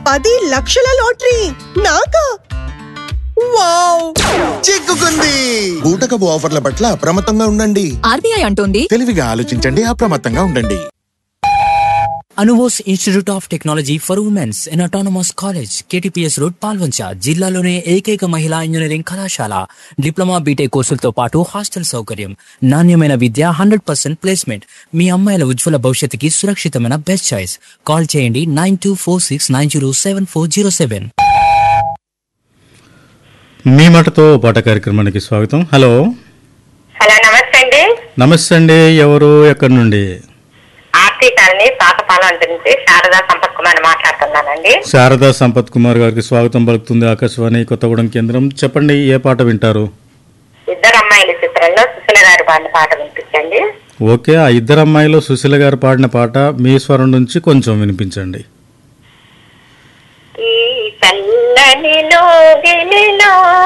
పది లక్షల లాటరీ నాకా వావ్ చిక్కుకుంది బూటకపు ఆఫర్ల పట్ల అప్రమత్తంగా ఉండండి ఆర్బీఐ అంటోంది తెలివిగా ఆలోచించండి అప్రమత్తంగా ఉండండి Anubose institute of technology for women's in autonomous college KTPS road Paloncha జిల్లాలోనే ఏకైక మహిళా ఇంజనీరింగ్ కళాశాల డిప్లొమా బీటెక్ కోర్సులతో పాటు హాస్టల్ సౌకర్యం నాణ్యమైన విద్య హండ్రెడ్ పర్సెంట్ ప్లేస్మెంట్ మీ అమ్మాయిల ఉజ్వల భవిష్యత్తుకి సురక్షితమైన బెస్ట్ చాయిస్ కాల్ చేయండి nine two four six nine zero seven four zero seven మీ మాటతో పాట కార్యక్రమానికి స్వాగతం హలో హలో నమస్తే అండి నమస్తే అండి ఎవరు ఎక్కడి నుండి ఆర్టీ కాలనీ పాతపాలెం నుంచి శారదా సంపత్ కుమార్ మాట్లాడుతున్నానండి శారదా సంపత్ కుమార్ గారికి స్వాగతం పలుకుతుంది ఆకాశవాణి కొత్తగూడెం కేంద్రం చెప్పండి ఏ పాట వింటారు ఇద్దరు అమ్మాయిల చిత్రంలో సుశీల గారి పాడిన పాట వినిపించండి ఓకే ఆ ఇద్దరు అమ్మాయిలు సుశీల గారు పాడిన పాట మీ స్వరం నుంచి కొంచెం వినిపించండి ఈ చల్లని లోగిలిలో